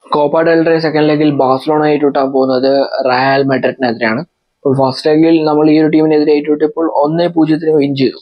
Copa del Rey second ലെഗിൽ Barcelona ഏറ്റുവിട്ടാൻ പോകുന്നത് റയൽ മെഡ്രിഡിനെതിരെയാണ് ഇപ്പോൾ ഫസ്റ്റ് ലെഗിൽ നമ്മൾ ഈ ഒരു ടീമിനെതിരെ ഏറ്റുവിട്ടപ്പോൾ ഒന്നേ പൂജ്യത്തിന് വിൻ ചെയ്തു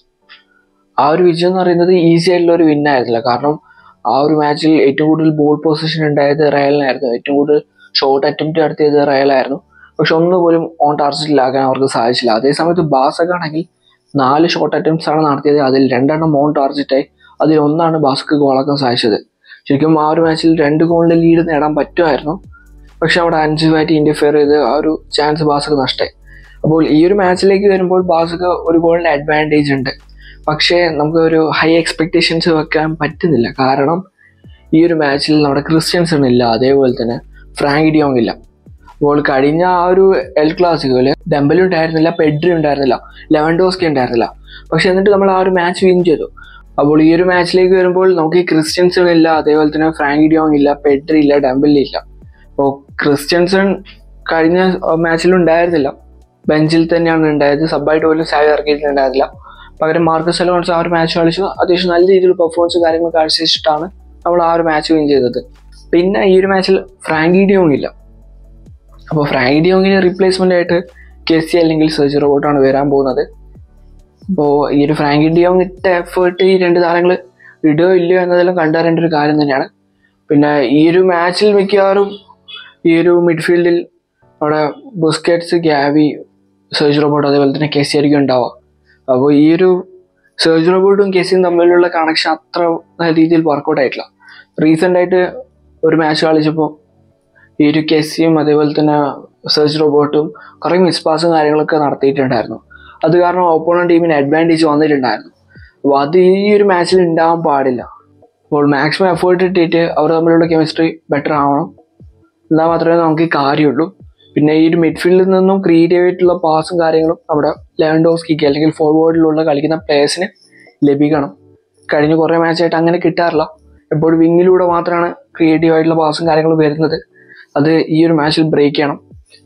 ആ ഒരു വിജയം എന്ന് പറയുന്നത് ഈസി ആയിട്ടുള്ള ഒരു വിൻ ആയിരുന്നില്ല കാരണം ആ ഒരു മാച്ചിൽ ഏറ്റവും കൂടുതൽ ബോൾ പൊസിഷൻ ഉണ്ടായത് റയലിനായിരുന്നു ഏറ്റവും കൂടുതൽ ഷോട്ട് അറ്റംപ്റ്റ് നടത്തിയത് റയലായിരുന്നു പക്ഷെ ഒന്നുപോലും ഓൺ ടാർഗറ്റിലാകാൻ അവർക്ക് സാധിച്ചില്ല അതേ സമയത്ത് ബാസക്കാണെങ്കിൽ നാല് ഷോട്ട് അറ്റംപ്റ്റ്സ് ആണ് നടത്തിയത് അതിൽ രണ്ടെണ്ണം ഓൺ ടാർഗറ്റായി അതിൽ ഒന്നാണ് ബാസക്ക് ഗോളാക്കാൻ സാധിച്ചത് ശരിക്കും ആ ഒരു മാച്ചിൽ രണ്ട് ഗോളിന്റെ ലീഡ് നേടാൻ പറ്റുമായിരുന്നു പക്ഷെ അവിടെ അഞ്ച് ബാറ്റ് ഇന്റർഫിയർ ചെയ്ത് ആ ഒരു ചാൻസ് ബാസക്ക് നഷ്ടമായി അപ്പോൾ ഈ ഒരു മാച്ചിലേക്ക് വരുമ്പോൾ ബാസക്ക് ഒരു ഗോളിന്റെ അഡ്വാൻറ്റേജ് ഉണ്ട് പക്ഷേ നമുക്ക് ഒരു ഹൈ എക്സ്പെക്റ്റേഷൻസ് വെക്കാൻ പറ്റുന്നില്ല കാരണം ഈ ഒരു മാച്ചിൽ നമ്മുടെ ക്രിസ്ത്യൻസൺ ഇല്ല അതേപോലെ തന്നെ ഫ്രാങ്ക് ഡിയോങ് ഇല്ല അപ്പോൾ കഴിഞ്ഞ ആ ഒരു എൽ ക്ലാസിക്കോല് ഡെമ്പലും ഉണ്ടായിരുന്നില്ല പെഡ്രി ഉണ്ടായിരുന്നില്ല ലെവൻഡോസ്കി ഉണ്ടായിരുന്നില്ല പക്ഷെ എന്നിട്ട് നമ്മൾ ആ ഒരു മാച്ച് വിൻ ചെയ്തു അപ്പോൾ ഈ ഒരു മാച്ചിലേക്ക് വരുമ്പോൾ നമുക്ക് ഈ ക്രിസ്ത്യൻസൺ ഇല്ല അതേപോലെ തന്നെ ഫ്രാങ്ക് ഡിയോങ് ഇല്ല പെഡ്രി ഇല്ല ഡെമ്പലി ഇല്ല അപ്പോൾ ക്രിസ്ത്യൻസൺ കഴിഞ്ഞ മാച്ചിൽ ഉണ്ടായിരുന്നില്ല ബെഞ്ചിൽ തന്നെയാണ് ഉണ്ടായത് സബായിട്ട് പോലും സാവ് ഇറക്കിയിട്ടുണ്ടായിരുന്നില്ല പകരം മാർക്കസ് അലോൺസ് ആ ഒരു മാച്ച് കളിച്ചു അത്യാവശ്യം നല്ല രീതിയിൽ പെർഫോമൻസ് കാര്യങ്ങൾ കാഴ്ചവെച്ചിട്ടാണ് നമ്മൾ ആ ഒരു മാച്ച് വിൻ ചെയ്തത് പിന്നെ ഈ ഒരു മാച്ചിൽ ഫ്രാങ്കി ഡിയോങ് ഇല്ല അപ്പോൾ ഫ്രാങ്കി ഡിയോങ്ങിന് റീപ്ലേസ്മെന്റ് ആയിട്ട് കെസി അല്ലെങ്കിൽ സെർജി റോബോട്ടാണ് വരാൻ പോകുന്നത് അപ്പോൾ ഈ ഒരു ഫ്രാങ്കി ഡിയോങ് ഇട്ട എഫേർട്ട് ഈ രണ്ട് താരങ്ങൾ ഇടുകയോ ഇല്ലയോ എന്നതെല്ലാം കണ്ടറിയേണ്ട ഒരു കാര്യം തന്നെയാണ് പിന്നെ ഈ ഒരു മാച്ചിൽ മിക്കവാറും ഈ ഒരു മിഡ്ഫീൽഡിൽ അവിടെ ബുസ്കറ്റ്സ് ഗ്യാവി സെർജ് റോബോട്ട് അതേപോലെ തന്നെ കെസി ആയിരിക്കും ഉണ്ടാവുക അപ്പോൾ ഈ ഒരു സെർജ് റോബോട്ടും കെസിയും തമ്മിലുള്ള കണക്ഷൻ അത്ര നല്ല രീതിയിൽ വർക്കൗട്ട് ആയിട്ടില്ല റീസെൻ്റ് ആയിട്ട് ഒരു മാച്ച് കളിച്ചപ്പോൾ ഈ ഒരു കെസിയും അതേപോലെ തന്നെ സെർച്ച് റോബോട്ടും കുറേ മിസ് പാസും കാര്യങ്ങളൊക്കെ നടത്തിയിട്ടുണ്ടായിരുന്നു അത് കാരണം ഓപ്പോണന്റ് ടീമിന് അഡ്വാൻറ്റേജ് വന്നിട്ടുണ്ടായിരുന്നു അപ്പോൾ അത് ഈ ഒരു മാച്ചിൽ ഉണ്ടാവാൻ പാടില്ല അപ്പോൾ മാക്സിമം എഫേർട്ട് ഇട്ടിട്ട് അവർ തമ്മിലുള്ള കെമിസ്ട്രി ബെറ്റർ ആവണം എന്നാൽ മാത്രമേ നമുക്ക് കാര്യമുള്ളൂ പിന്നെ ഈ ഒരു മിഡ്ഫീൽഡിൽ നിന്നും ക്രിയേറ്റീവ് ആയിട്ടുള്ള പാസും കാര്യങ്ങളും നമ്മുടെ ലെവൻഡോസ്കിക്ക് അല്ലെങ്കിൽ ഫോർവേഡിലുള്ള കളിക്കുന്ന പ്ലേയേഴ്സിന് ലഭിക്കണം കഴിഞ്ഞ കുറേ മാച്ചായിട്ട് അങ്ങനെ കിട്ടാറില്ല എപ്പോഴും വിങ്ങിലൂടെ മാത്രമാണ് ക്രിയേറ്റീവ് ആയിട്ടുള്ള പാസും കാര്യങ്ങളും വരുന്നത് അത് ഈ ഒരു മാച്ചിൽ ബ്രേക്ക് ചെയ്യണം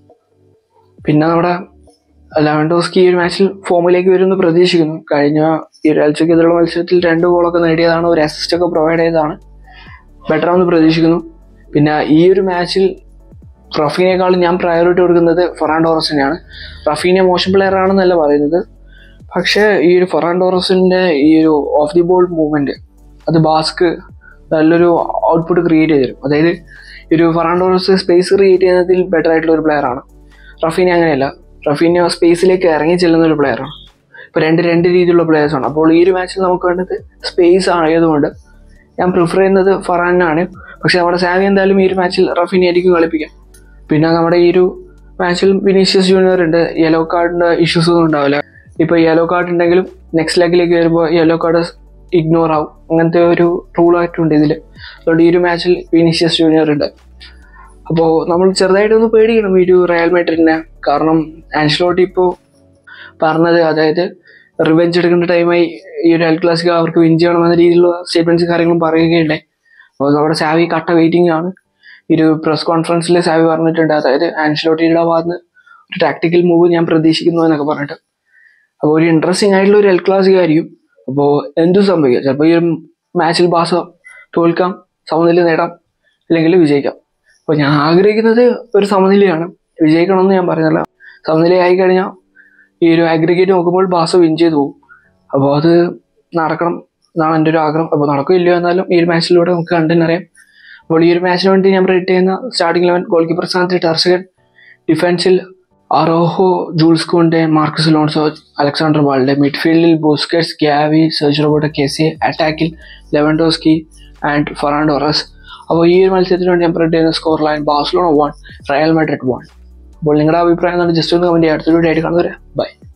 പിന്നെ നമ്മുടെ ലെവൻഡോസ്കി ഈ ഒരു മാച്ചിൽ ഫോമിലേക്ക് വരുമെന്ന് പ്രതീക്ഷിക്കുന്നു കഴിഞ്ഞ ഈ രാജ്യക്കെതിരെയുള്ള മത്സരത്തിൽ രണ്ട് ഗോളൊക്കെ നേടിയതാണ് ഒരു അസിസ്റ്റ് ഒക്കെ പ്രൊവൈഡ് ചെയ്തതാണ് ബെറ്റർ ആണെന്ന് പ്രതീക്ഷിക്കുന്നു പിന്നെ ഈ ഒരു മാച്ചിൽ റഫീനേക്കാളും ഞാൻ പ്രയോറിറ്റി കൊടുക്കുന്നത് ഫൊറാൻഡോറസിനെയാണ് റഫീന മോശം പ്ലെയർ ആണെന്നല്ല പറയുന്നത് പക്ഷേ ഈ ഒരു ഫൊറാൻഡോറസിൻ്റെ ഈ ഒരു ഓഫ് ദി ബോൾ മൂവ്മെൻറ്റ് അത് ബാസ്ക് നല്ലൊരു ഔട്ട്പുട്ട് ക്രിയേറ്റ് ചെയ്തു തരും അതായത് ഈ ഒരു ഫറാൻഡോറസ് സ്പേസ് ക്രിയേറ്റ് ചെയ്യുന്നതിൽ ബെറ്റർ ആയിട്ടുള്ള ഒരു പ്ലെയർ ആണ് റഫീന അങ്ങനെയല്ല റഫീന സ്പേസിലേക്ക് ഇറങ്ങി ചെല്ലുന്ന ഒരു പ്ലെയറാണ് ഇപ്പോൾ രണ്ട് രണ്ട് രീതിയിലുള്ള players ആണ് അപ്പോൾ ഈ ഒരു മാച്ചിൽ നമുക്ക് വേണ്ടത് സ്പേസ് ആയതുകൊണ്ട് ഞാൻ പ്രിഫർ ചെയ്യുന്നത് ഫറാനാണ് പക്ഷെ നമ്മുടെ സാവി എന്തായാലും ഈ ഒരു മാച്ചിൽ റഫീനെ ആയിരിക്കും കളിപ്പിക്കാം പിന്നെ നമ്മുടെ ഈ ഒരു മാച്ചിൽ വിനീഷ്യസ് ജൂനിയർ ഉണ്ട് യെല്ലോ കാർഡിൻ്റെ ഇഷ്യൂസ് ഒന്നും ഉണ്ടാവില്ല ഇപ്പോൾ യെല്ലോ കാർഡ് ഉണ്ടെങ്കിലും നെക്സ്റ്റ് ലെഗിലേക്ക് വരുമ്പോൾ യെല്ലോ കാർഡ് ഇഗ്നോർ ആവും അങ്ങനത്തെ ഒരു റൂളായിട്ടുണ്ട് ഇതിൽ അതുകൊണ്ട് ഈ ഒരു മാച്ചിൽ വിനീഷ്യസ് ജൂനിയർ ഉണ്ട് അപ്പോൾ നമ്മൾ ചെറുതായിട്ടൊന്ന് പേടിക്കണം ഈ ഒരു റയൽ മാഡ്രിഡിനെ കാരണം ആൻഷലോട്ടി ഇപ്പോൾ പറഞ്ഞത് അതായത് റിവെഞ്ച് എടുക്കേണ്ട ടൈമായി ഈ ഒരു എൽ ക്ലാസിക് അവർക്ക് വിൻ ചെയ്യണമെന്ന രീതിയിലുള്ള സ്റ്റേറ്റ്മെന്റ്സ് കാര്യങ്ങളും പറയുകയുണ്ടായി അപ്പോൾ നമ്മുടെ സാവി കട്ട വെയിറ്റിംഗ് ആണ് ഈ ഒരു പ്രസ് കോൺഫറൻസിൽ സാവി പറഞ്ഞിട്ടുണ്ട് അതായത് ആൻഷലോട്ടിയുടെ ഭാഗത്ത് ഒരു ടാക്ടിക്കൽ മൂവ് ഞാൻ പ്രതീക്ഷിക്കുന്നു എന്നൊക്കെ പറഞ്ഞിട്ട് അപ്പോൾ ഒരു ഇൻട്രസ്റ്റിംഗ് ആയിട്ടുള്ള ഒരു എൽ ക്ലാസിക് ആയിരിക്കും അപ്പോൾ എന്തും സംഭവിക്കാം ചിലപ്പോൾ ഈ ഒരു മാച്ചിൽ ബാസ തോൽക്കാം സമനില നേടാം അല്ലെങ്കിൽ വിജയിക്കാം അപ്പോൾ ഞാൻ ആഗ്രഹിക്കുന്നത് ഒരു സമനിലയാണ് വിജയിക്കണമെന്ന് ഞാൻ പറയുന്നില്ല സമനില ആയി കഴിഞ്ഞാൽ ഈ ഒരു അഗ്രിഗേറ്റ് നോക്കുമ്പോൾ ബാസ വിൻ ചെയ്തു പോകും അപ്പോൾ അത് നടക്കണം എന്നാണ് എൻ്റെ ഒരു ആഗ്രഹം അപ്പോൾ നടക്കും ഇല്ലയോ എന്നാലും ഈ ഒരു മാച്ചിലൂടെ നമുക്ക് കണ്ടെന്നറിയാം അപ്പോൾ ഈ ഒരു മാച്ചിന് വേണ്ടി ഞാൻ റേറ്റ് ചെയ്യുന്ന സ്റ്റാർട്ടിംഗ് ലെവൻ ഗോൾ കീപ്പർ സ്ഥാനത്ത് ടർസകൻ ഡിഫൻസിൽ Araujo Jules Kounde Marcos Alonso Alexander Balde മിഡ്ഫീൽഡിൽ Busquets Gavi Sergi Roberto Kessie അറ്റാക്കിൽ ലെവൻഡോസ്കി ആൻഡ് ഫെറാൻഡോറസ് അപ്പോൾ ഈ ഒരു മത്സരത്തിന് വേണ്ടി ഞാൻ പ്രിന്റ് ചെയ്യുന്ന score line Barcelona one Real Madrid one അപ്പോൾ നിങ്ങളുടെ അഭിപ്രായം എന്താണ് ജസ്റ്റ് ഒന്ന് കമന്റ് ചെയ്യുക അടുത്തൊരു വീഡിയോ ആയിട്ട് കാണുന്നവരെ ബൈ